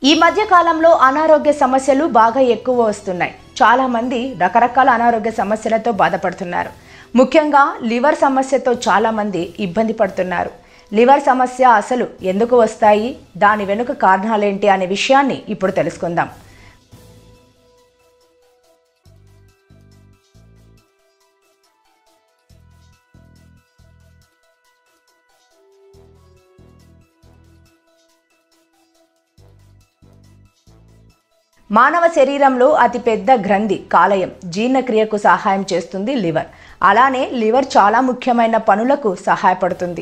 ఈ మధ్య కాలంలో అనారోగ్య సమస్యలు బాగా ఎక్కువ వస్తున్నాయి చాలా మంది రకరకాల అనారోగ్య సమస్యలతో బాధపడుతున్నారు ముఖ్యంగా లివర్ సమస్యతో చాలా మంది ఇబ్బంది పడుతున్నారు లివర్ సమస్య అసలు ఎందుకు వస్తాయి దాని వెనుక కారణాలేంటి అనే విషయాన్ని ఇప్పుడు తెలుసుకుందాం మానవ శరీరంలో అతిపెద్ద గ్రంథి కాలయం జీర్ణక్రియకు సహాయం చేస్తుంది లివర్ అలానే లివర్ చాలా ముఖ్యమైన పనులకు సహాయపడుతుంది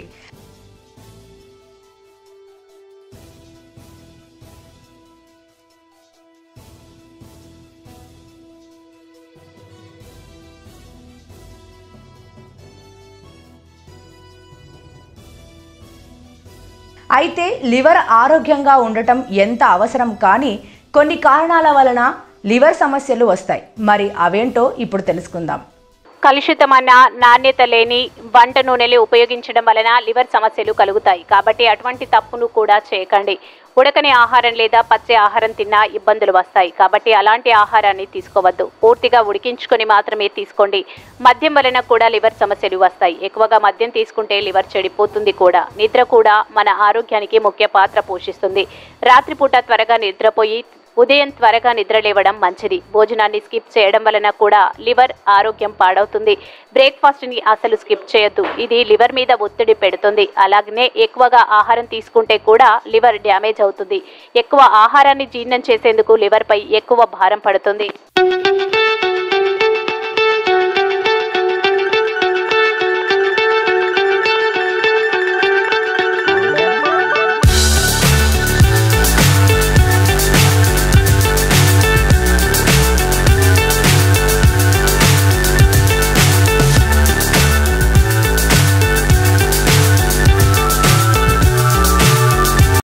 అయితే లివర్ ఆరోగ్యంగా ఉండటం ఎంత అవసరం కానీ కొన్ని కారణాల వలన లివర్ సమస్యలు వస్తాయి మరి అవేంటో ఇప్పుడు తెలుసుకుందాం కలుషితమైన నాణ్యత లేని వంట నూనెలు ఉపయోగించడం వలన లివర్ సమస్యలు కలుగుతాయి కాబట్టి అటువంటి తప్పును కూడా చేయకండి ఉడకని ఆహారం లేదా పచ్చి ఆహారం తిన్నా ఇబ్బందులు వస్తాయి కాబట్టి అలాంటి ఆహారాన్ని తీసుకోవద్దు పూర్తిగా ఉడికించుకొని మాత్రమే తీసుకోండి మద్యం వలన కూడా లివర్ సమస్యలు వస్తాయి ఎక్కువగా మద్యం తీసుకుంటే లివర్ చెడిపోతుంది కూడా నిద్ర కూడా మన ఆరోగ్యానికి ముఖ్య పాత్ర పోషిస్తుంది రాత్రిపూట త్వరగా నిద్రపోయి ఉదయం త్వరగా నిద్రలేవడం మంచిది భోజనాన్ని స్కిప్ చేయడం వలన కూడా లివర్ ఆరోగ్యం పాడవుతుంది బ్రేక్ఫాస్ట్ ని అసలు స్కిప్ చేయొద్దు ఇది లివర్ మీద ఒత్తిడి పెడుతుంది అలాగనే ఎక్కువగా ఆహారం తీసుకుంటే కూడా లివర్ డ్యామేజ్ అవుతుంది ఎక్కువ ఆహారాన్ని జీర్ణం చేసేందుకు లివర్ పై ఎక్కువ భారం పడుతుంది